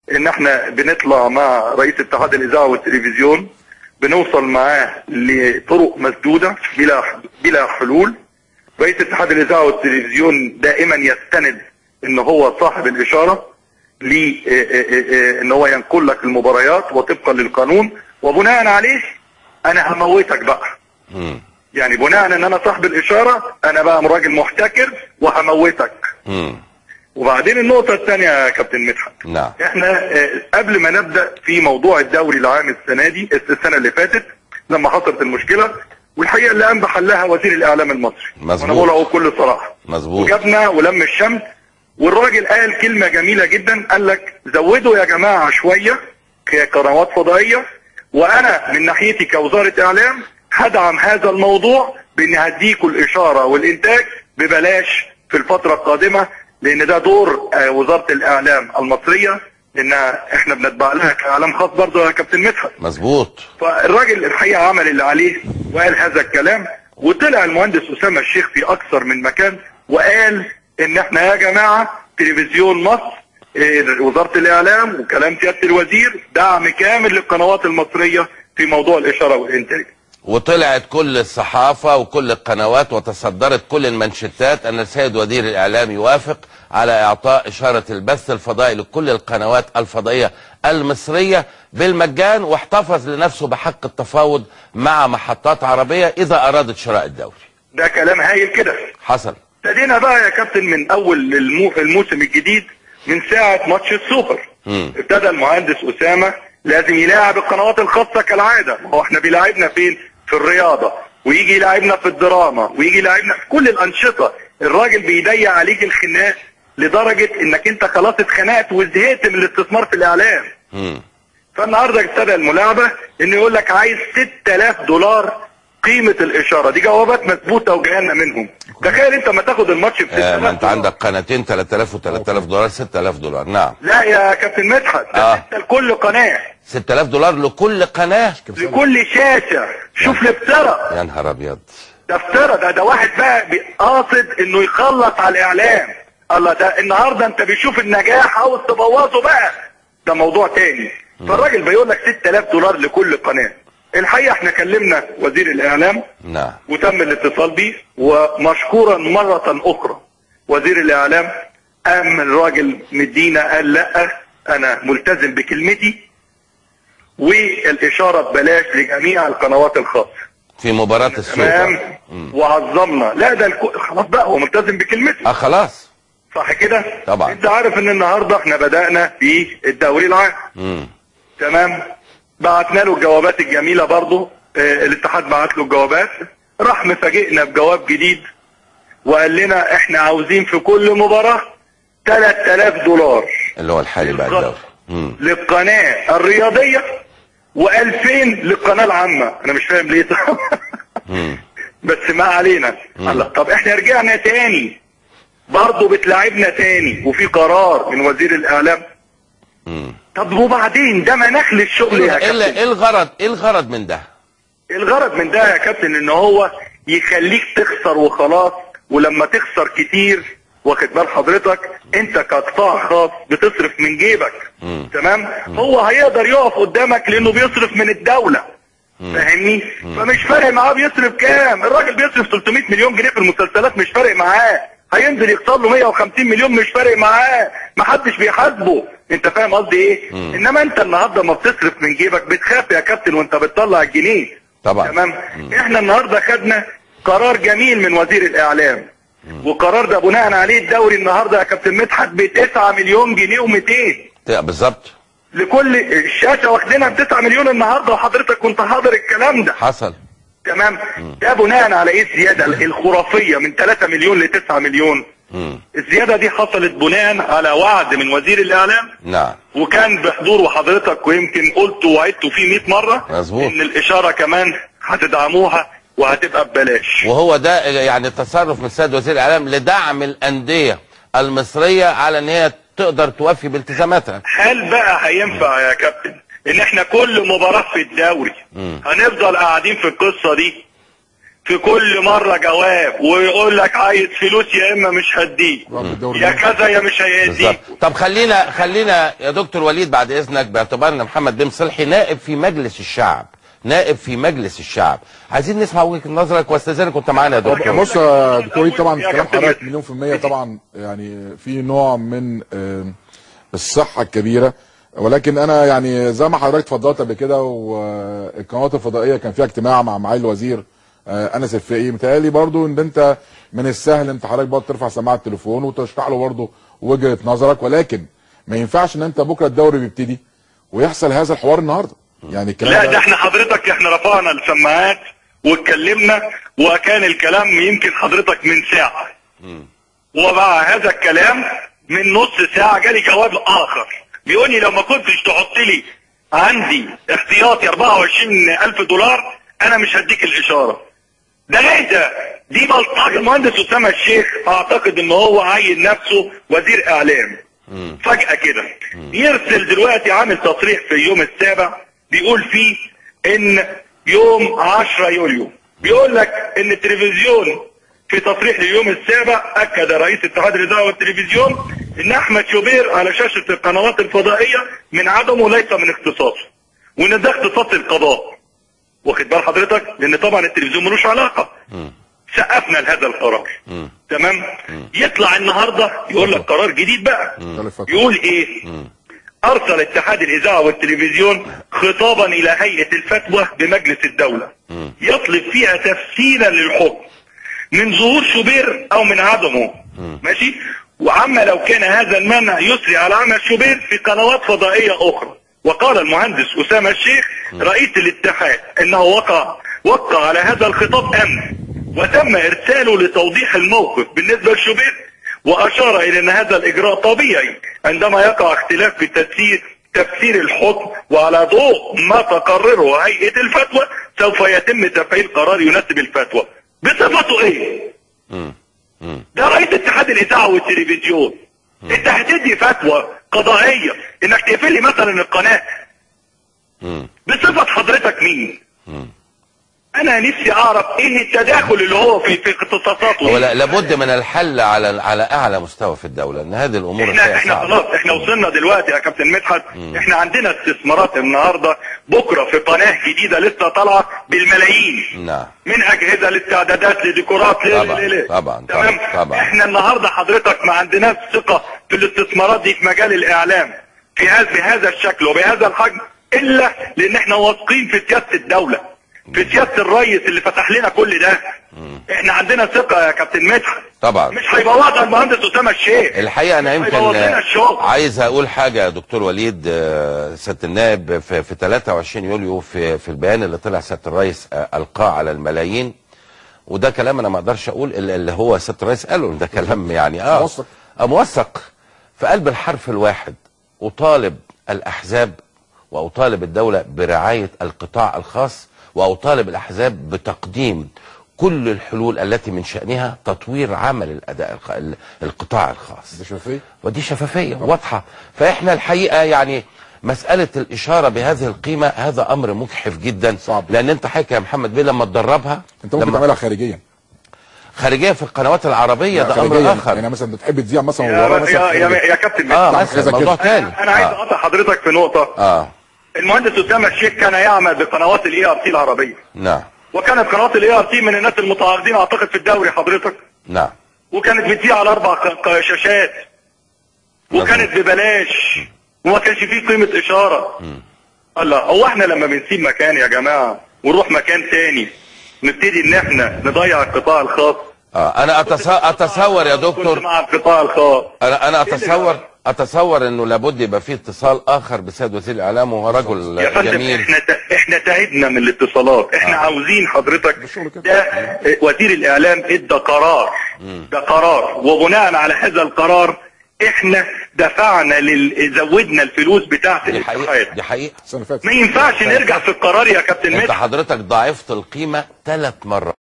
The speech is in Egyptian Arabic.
ان احنا بنطلع مع رئيس اتحاد الاذاعه والتلفزيون بنوصل معاه لطرق مسدوده بلا بلا حلول رئيس اتحاد الاذاعه والتلفزيون دائما يستند ان هو صاحب الاشاره ل ان هو ينقل لك المباريات وطبقا للقانون وبناء عليه انا هموتك بقى مم. يعني بناء ان انا صاحب الاشاره انا بقى راجل محتكر وهموتك مم. وبعدين النقطه الثانيه يا كابتن مدحت نعم احنا آه، قبل ما نبدا في موضوع الدوري العام السنه دي السنه اللي فاتت لما حصلت المشكله والحقيقه اللي قام بحلها وزير الاعلام المصري مظبوط. وانا بقول اهو بكل صراحه مظبوط وجابنا ولم الشمس والراجل قال كلمه جميله جدا قال لك زودوا يا جماعه شويه كقنوات فضائيه وانا من ناحيتي كوزاره اعلام هدعم هذا الموضوع بان هديكوا الاشاره والانتاج ببلاش في الفتره القادمه لان ده دور آه، وزاره الاعلام المصريه لان احنا بنتبع لها كاعلام خاص برضه يا كابتن مدحت مظبوط فالراجل الحقيقه عمل اللي عليه وقال هذا الكلام وطلع المهندس اسامه الشيخ في اكثر من مكان وقال ان احنا يا جماعه تلفزيون مصر إيه، وزاره الاعلام وكلام سياده الوزير دعم كامل للقنوات المصريه في موضوع الاشاره والانتاج. وطلعت كل الصحافة وكل القنوات وتصدرت كل المنشتات أن السيد وزير الإعلام يوافق على إعطاء إشارة البث الفضائي لكل القنوات الفضائية المصرية بالمجان واحتفظ لنفسه بحق التفاوض مع محطات عربية إذا أرادت شراء الدوري ده كلام هايل كده. حصل ابتدينا بقى يا كابتن من اول المو... الموسم الجديد من ساعه ماتش السوبر. مم. ابتدى المهندس اسامه لازم يلاعب القنوات الخاصه كالعاده ما هو احنا بيلاعبنا فين في الرياضه ويجي يلاعبنا في الدراما ويجي يلاعبنا في كل الانشطه الراجل بيضيق عليك الخناق لدرجه انك انت خلاص اتخنقت وزهقت من الاستثمار في الاعلام مم. فالنهارده ابتدى الملاعبه انه يقول لك عايز 6000 دولار قيمه الاشاره دي جوابات مثبوته وجايه لنا منهم تخيل انت ما تاخد الماتش ب 6000 آه ما أنت دولار. عندك قناتين 3000 و 3000 دولار 6000 دولار نعم لا يا كابتن مدحت ده آه. ستة لكل قناه 6000 دولار لكل قناة لكل شاشه شوف الافتراء يا نهار أبيض ده افتراء ده ده واحد بقى بي- قاصد انه يخلص على الاعلام الله ده النهارده انت بيشوف النجاح عاوز تبوظه بقى ده موضوع تاني فالراجل بيقول لك 6000 دولار لكل قناه الحقيقه احنا كلمنا وزير الاعلام نعم وتم الاتصال بيه ومشكورا مرة أخرى وزير الإعلام قام الراجل مدينا قال لا أنا ملتزم بكلمتي والإشارة ببلاش لجميع القنوات الخاصة في مباراة السوبر تمام وعظمنا لا ده الكو... خلاص بقى هو ملتزم بكلمته اه خلاص صح كده؟ طبعا. أنت عارف إن النهاردة إحنا بدأنا في الدوري العام مم. تمام بعتنا له الجوابات الجميله برضه آه الاتحاد بعت له الجوابات راح مفاجئنا بجواب جديد وقال لنا احنا عاوزين في كل مباراه 3000 دولار اللي هو الحالي بقى الدوري مم. للقناه الرياضيه و2000 للقناه العامه انا مش فاهم ليه مم. بس ما علينا الله طب احنا رجعنا تاني برضه بتلاعبنا تاني وفي قرار من وزير الاعلام مم. طب وبعدين ده مناخ للشغل يا ايه كابتن ال- إيه الغرض ايه الغرض من ده الغرض من ده يا كابتن ان هو يخليك تخسر وخلاص ولما تخسر كتير واخد بال حضرتك انت كقطاع خاص بتصرف من جيبك مم. تمام هو هيقدر يقف قدامك لانه بيصرف من الدولة فاهمني فمش فارق معاه بيصرف كام الراجل بيصرف 300 مليون جنيه في المسلسلات مش فارق معاه هينزل يخسر له 150 مليون مش فارق معاه محدش بيحاسبه انت فاهم قصدي ايه مم. انما انت النهارده ما بتصرف من جيبك بتخاف يا كابتن وانت بتطلع الجنيه طبعا تمام احنا النهارده خدنا قرار جميل من وزير الاعلام وقرار ده بناء عليه الدوري النهارده يا كابتن مدحت ب 9 مليون جنيه و200 ت- بالظبط لكل الشاشه واخدينها ب 9 مليون النهارده وحضرتك كنت حاضر الكلام ده حصل تمام ده بناء على ايه الزياده الخرافيه من 3 مليون ل 9 مليون مم. الزياده دي حصلت بناء على وعد من وزير الاعلام نعم وكان بحضور وحضرتك ويمكن قلت وعدت فيه 100 مره مظبوط. ان الاشاره كمان هتدعموها وهتبقى ببلاش وهو ده يعني تصرف من السيد وزير الاعلام لدعم الانديه المصريه على ان هي تقدر توفي بالتزاماتها هل بقى هينفع يا كابتن ان احنا كل مباراة في الدوري مم. هنفضل قاعدين في القصة دي في كل مرة جواب ويقول لك عايز فلوس يا اما مش هديك رب الدوري يا المصري. كذا يا مش هيديك بالظبط طب خلينا خلينا يا دكتور وليد بعد اذنك باعتبار ان محمد بن صلحي نائب في مجلس الشعب نائب في مجلس الشعب عايزين نسمع وجهه نظرك واستاذنك وانت معانا يا دكتور بص يا دكتور وليد طبعا يا كلام كابتن حضرتك ميدو. مليون في المية طبعا يعني في نوع من آه، الصحة الكبيرة ولكن انا يعني زي ما حضرتك اتفضلت قبل كده والقنوات الفضائية كان فيها اجتماع مع معالي الوزير آه، انس الفقي متهيألي برضو ان انت من السهل انت حضرتك برضه ترفع سماعة التليفون وتشرح له برضه وجهة نظرك ولكن ما ينفعش ان انت بكره الدوري بيبتدي ويحصل هذا الحوار النهارده يعني الكلام لا ده- ده احنا حضرتك احنا رفعنا السماعات واتكلمنا وكان الكلام يمكن حضرتك من ساعة ومع هذا الكلام من نص ساعة جالي جواب اخر بيقول لي لو ما كنتش تحط لي عندي احتياطي 24 الف دولار انا مش هديك الاشارة ده ايه ده دي بلطجة المهندس اسامة الشيخ اعتقد ان هو عين نفسه وزير اعلام فجأة كده يرسل دلوقتي عامل تصريح في اليوم السابع بيقول فيه ان يوم 10 يوليو بيقول لك ان التلفزيون في تصريح اليوم السابع اكد رئيس اتحاد الاذاعه والتلفزيون ان احمد شوبير على شاشه القنوات الفضائيه من عدمه ليس من اختصاصه وان ده اختصاص القضاء واخد بال حضرتك لان طبعا التلفزيون ملوش علاقه سقفنا لهذا القرار تمام يطلع النهارده يقول لك قرار جديد بقى يقول ايه ارسل اتحاد الاذاعه والتلفزيون خطابا الى هيئه الفتوى بمجلس الدوله يطلب فيها تفسيرا للحكم من ظهور شوبير او من عدمه ماشي وعما لو كان هذا المنع يسري على عمل شوبير في قنوات فضائيه اخرى وقال المهندس اسامه الشيخ رئيس الاتحاد انه وقع وقع على هذا الخطاب امن وتم ارساله لتوضيح الموقف بالنسبه لشوبير واشار الى ان هذا الاجراء طبيعي عندما يقع اختلاف في تفسير تفسير الحكم وعلى ضوء ما تقرره هيئه الفتوى سوف يتم تفعيل قرار يناسب الفتوى بصفته ايه؟ ده رئيس اتحاد الاذاعه والتلفزيون انت هتدي فتوى قضائيه انك تقفل لي مثلا القناه بصفه حضرتك مين؟ انا نفسي اعرف ايه التداخل اللي هو في في اختصاصاته هو لا- لابد من الحل على على اعلى مستوى في الدوله ان هذه الامور احنا الحقيقة احنا صعبة. خلاص احنا وصلنا دلوقتي يا كابتن مدحت احنا عندنا استثمارات النهارده بكره في قناه جديده لسه طالعه بالملايين نعم من اجهزه لاستعدادات لديكورات ل- طبعاً، ل- ل- طبعاً، تمام طبعاً، طبعاً. احنا النهارده حضرتك ما عندناش ثقه في الاستثمارات دي في مجال الاعلام في هذا بهذا الشكل وبهذا الحجم الا لان احنا واثقين في سياده الدوله في سياده الرئيس اللي فتح لنا كل ده احنا عندنا ثقه يا كابتن مدحت طبعا مش هيبوظها المهندس اسامه الشيخ الحقيقه انا مش هيبوظ لنا يمكن الشغل. عايز اقول حاجه يا دكتور وليد آه، سياده النائب في, في 23 يوليو في في البيان اللي طلع سياده الرئيس آه، القاه على الملايين وده كلام انا ما اقدرش اقول اللي اللي هو سياده الرئيس قاله ده كلام يعني اه موثق. آه، موثق في قلب الحرف الواحد اطالب الاحزاب واطالب الدوله برعايه القطاع الخاص واطالب الاحزاب بتقديم كل الحلول التي من شانها تطوير عمل الاداء الخ- ال- القطاع الخاص ده شفافيه ودي شفافيه واضحه فاحنا الحقيقه يعني مساله الاشاره بهذه القيمه هذا امر مجحف جدا صعب. لان انت حضرتك يا محمد بيه لما تدربها انت ممكن لما تعملها خارجيا خارجيه في القنوات العربيه ده امر خارجيا اخر يعني مثلا بتحب تذيع مثلا يا, وراه مثلا يا, يا, خارجيا. يا كابتن اه مدحت. حاجة زي مثلا موضوع كده. تاني انا عايز آه. اقطع حضرتك في نقطه اه المهندس اسامه الشيخ كان يعمل بقنوات الاي ار تي العربيه نعم وكانت قنوات الاي ار تي من الناس المتعاقدين اعتقد في الدوري حضرتك نعم وكانت بتذيع على اربع ق- ق- شاشات وكانت ببلاش وما كانش فيه قيمه اشاره الله هو احنا لما بنسيب مكان يا جماعه ونروح مكان تاني نبتدي ان احنا نضيع القطاع الخاص اه انا أتص... اتصور يا كنت دكتور مع القطاع الخاص انا انا إيه اللي اتصور جرى؟ اتصور انه لابد يبقى فيه اتصال اخر بسيد وزير الاعلام وهو رجل يا فندم جميل احنا ت... احنا تعبنا من الاتصالات احنا آه. آه. عاوزين حضرتك الشغل كده. ده اه، وزير الاعلام ادى قرار ده قرار وبناء على هذا القرار احنا دفعنا لل... زودنا الفلوس بتاعت دي حقيقه الاتحاد دي حقيقه السنه اللي فاتت ما ينفعش نرجع في القرار يا كابتن انت مدحت حضرتك ضاعفت القيمه ثلاث مرات